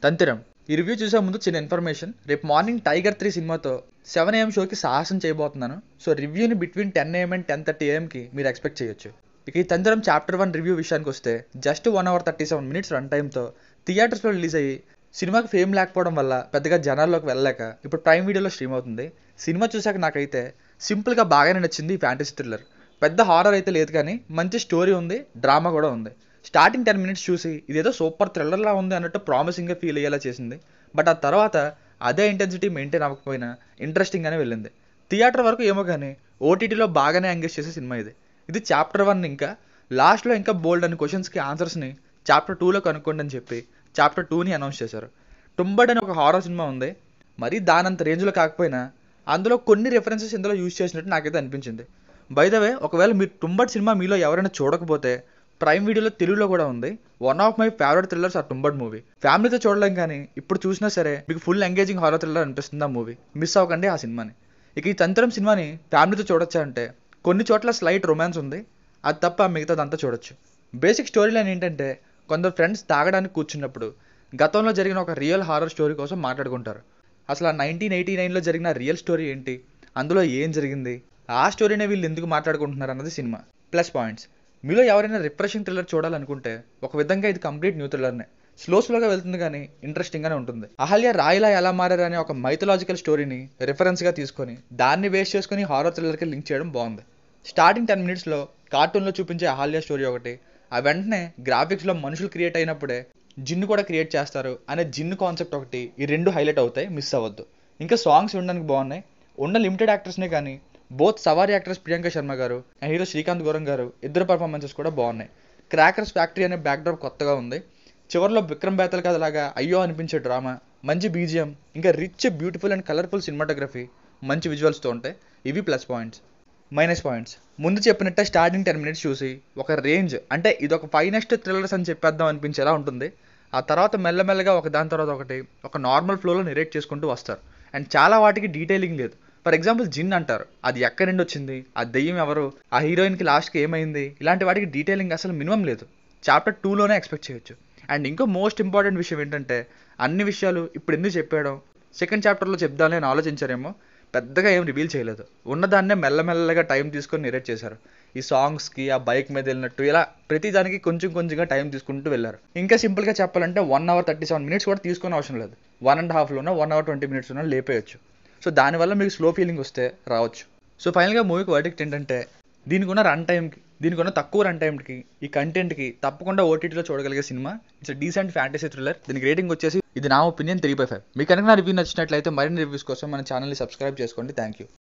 తంతిరం ఈ రివ్యూ చూసే ముందు చిన్న ఇన్ఫర్మేషన్ రేపు మార్నింగ్ టైగర్ త్రీ సినిమాతో సెవెన్ ఏఎం షోకి సాహసం చేయబోతున్నాను సో రివ్యూని between ten A M and ten thirty ఏఎంకి మీరు ఎక్స్పెక్ట్ చేయొచ్చు ఇక ఈ తంతిరం చాప్టర్ వన్ రివ్యూ విషయానికి వస్తే just one hour thirty seven minutes run టైంతో థియేటర్స్లో రిలీజ్ అయ్యి సినిమాకి ఫేమ్ లేకపోవడం వల్ల పెద్దగా జనాల్లోకి వెళ్ళలేక ఇప్పుడు ప్రైమ్ వీడియోలో స్ట్రీమ్ అవుతుంది సినిమా చూశాక నాకైతే సింపుల్గా బాగానే నచ్చింది ఈ ఫ్యాంటసీ థ్రిల్లర్ పెద్ద హారర్ అయితే లేదు కానీ మంచి స్టోరీ ఉంది డ్రామా కూడా ఉంది స్టార్టింగ్ టెన్ మినిట్స్ చూసి ఇదేదో సూపర్ థ్రిల్లర్లా ఉంది అన్నట్టు ప్రామిసింగ్గా ఫీల్ అయ్యేలా చేసింది బట్ ఆ తర్వాత అదే ఇంటెన్సిటీ మెయింటైన్ అవ్వకపోయినా ఇంట్రెస్టింగ్గానే వెళ్ళింది థియేటర్ వరకు ఏమో కానీ ఓటీటీలో బాగానే ఎంగేజ్ చేసే సినిమా ఇది ఇది చాప్టర్ వన్ ఇంకా లాస్ట్లో ఇంకా బోల్డ్ అనే క్వశ్చన్స్కి ఆన్సర్స్ని చాప్టర్ టూలో కనుక్కోండి అని చెప్పి చాప్టర్ టూని అనౌన్స్ చేశారు టుంబడ్ అని ఒక హారర్ సినిమా ఉంది మరి దానంత రేంజ్లో కాకపోయినా అందులో కొన్ని రెఫరెన్సెస్ ఇందులో యూజ్ చేసినట్టు నాకైతే అనిపించింది బై ద వే ఒకవేళ మీరు టుంబడ్ సినిమా మీలో ఎవరైనా చూడకపోతే ప్రైమ్ వీడియోలో తెలుగులో కూడా ఉంది one of my favourite thrillers ఆ టుంబడ్ మూవీ ఫ్యామిలీతో చూడలేం కానీ ఇప్పుడు చూసినా సరే మీకు ఫుల్ ఎంగేజింగ్ హారర్ థ్రిల్లర్ అనిపిస్తుంది ఆ మూవీ మిస్ అవ్వకండి ఆ సినిమాని ఇక ఈ తంత్రం సినిమాని ఫ్యామిలీతో చూడొచ్చా అంటే కొన్ని చోట్ల స్లైట్ రొమాన్స్ ఉంది అది తప్ప మిగతాదంతా చూడొచ్చు బేసిక్ స్టోరీ లైన్ ఏంటంటే కొందరు ఫ్రెండ్స్ తాగడానికి కూర్చున్నప్పుడు గతంలో జరిగిన ఒక రియల్ హారర్ స్టోరీ కోసం మాట్లాడుకుంటారు అసలు ఆ నైన్టీన్ ఎయిటీ నైన్లో జరిగిన రియల్ స్టోరీ ఏంటి అందులో ఏం జరిగింది ఆ స్టోరీనే వీళ్ళు ఎందుకు మాట్లాడుకుంటున్నారు అన్నది సినిమా ప్లస్ పాయింట్స్ మీలో ఎవరైనా రిఫ్రెషింగ్ థ్రిల్లర్ చూడాలనుకుంటే ఒక విధంగా ఇది కంప్లీట్ న్యూ థ్రిల్లర్నే స్లో స్లోగా వెళ్తుంది కానీ ఇంట్రెస్టింగ్గానే ఉంటుంది అహల్య రాయిలా ఎలా మారారు అనే ఒక మైథలాజికల్ స్టోరీని రిఫరెన్స్గా తీసుకొని దాన్ని బేస్ చేసుకొని హారర్ థ్రిల్లర్కి లింక్ చేయడం బాగుంది స్టార్టింగ్ టెన్ మినిట్స్లో కార్టూన్లో చూపించే అహల్య స్టోరీ ఒకటి ఆ వెంటనే గ్రాఫిక్స్లో మనుషులు క్రియేట్ అయినప్పుడే జిన్ను కూడా క్రియేట్ చేస్తారు అనే జిన్ను కాన్సెప్ట్ ఒకటి ఈ రెండు హైలైట్ అవుతాయి మిస్ అవ్వద్దు ఇంకా సాంగ్స్ వినడానికి బాగున్నాయి ఉన్న లిమిటెడ్ యాక్టర్స్నే కానీ both Savaari actress Priyanka Sharma garu and hero Srikanth గౌరం గారు ఇద్దరు పర్ఫార్మెన్సెస్ కూడా బాగున్నాయి క్రాకర్స్ ఫ్యాక్టరీ అనే బ్యాక్డ్రాప్ కొత్తగా ఉంది చివరిలో విక్రమ్ బేతల్ కథలాగా అయ్యో అనిపించే డ్రామా మంచి బీజిఎం ఇంకా rich beautiful and colourful cinematography మంచి విజువల్స్తో ఉంటాయి ఇవి ప్లస్ పాయింట్స్ మైనస్ పాయింట్స్ ముందు చెప్పినట్టే స్టార్టింగ్ టెన్ మినిట్స్ చూసి ఒక రేంజ్ అంటే ఇది ఒక ఫైనెస్ట్ థ్రిల్లర్స్ అని చెప్పేద్దాం అనిపించేలా ఉంటుంది ఆ తర్వాత మెల్లమెల్లగా ఒక దాని తర్వాత ఒకటి ఒక నార్మల్ ఫ్లోలో నెరేట్ చేసుకుంటూ వస్తారు అండ్ చాలా వాటికి డీటెయిలింగ్ లేదు ఫర్ ఎగ్జాంపుల్ జిన్ అంటారు అది ఎక్కడి నుండి వచ్చింది ఆ దెయ్యం ఎవరు ఆ హీరోయిన్కి లాస్ట్కి ఏమైంది ఇలాంటి వాటికి డీటెయిలింగ్ అసలు మినిమం లేదు చాప్టర్ టూలోనే ఎక్స్పెక్ట్ చేయొచ్చు అండ్ ఇంకో మోస్ట్ ఇంపార్టెంట్ విషయం ఏంటంటే అన్ని విషయాలు ఇప్పుడు ఎందుకు చెప్పాడం సెకండ్ చాప్టర్లో చెప్దామని అని ఆలోచించారేమో పెద్దగా ఏం రివీల్ చేయలేదు ఉన్నదాన్నే మెల్లమెల్లగా టైం తీసుకొని నెరేట్ చేశారు ఈ సాంగ్స్కి ఆ బైక్ మీద వెళ్ళినట్టు ఇలా ప్రతి దానికి కొంచెం కొంచెంగా టైం తీసుకుంటూ వెళ్ళారు ఇంకా సింపుల్గా చెప్పాలంటే one hour thirty seven minutes కూడా తీసుకునే అవసరం లేదు వన్ అండ్ హాఫ్లోనో వన్ అవర్ ట్వంటీ మినిట్స్లోనో లేపేయచ్చు సో దానివల్ల మీకు స్లో ఫీలింగ్ వస్తే రావచ్చు సో ఫైనల్గా మూవీకి వర్డిక్ట్ ఏంటంటే దీనికి ఉన్న రన్ టైంకి దీనికి ఉన్న తక్కువ రన్ టైంకి ఈ కంటెంట్కి తప్పకుండా ఓటీటీలో చూడగలిగే cinema it's decent fantasy thriller దీనికి రేటింగ్ వచ్చేసి ఇది నా ఒపీనియన్ త్రీ బై ఫైవ్ మీకు కనుక నా రివ్యూ నచ్చినట్లయితే మరిన్ని రివ్యూస్ కోసం మన ఛానల్ని సబ్స్క్రైబ్ చేసుకోండి థ్యాంక్ యూ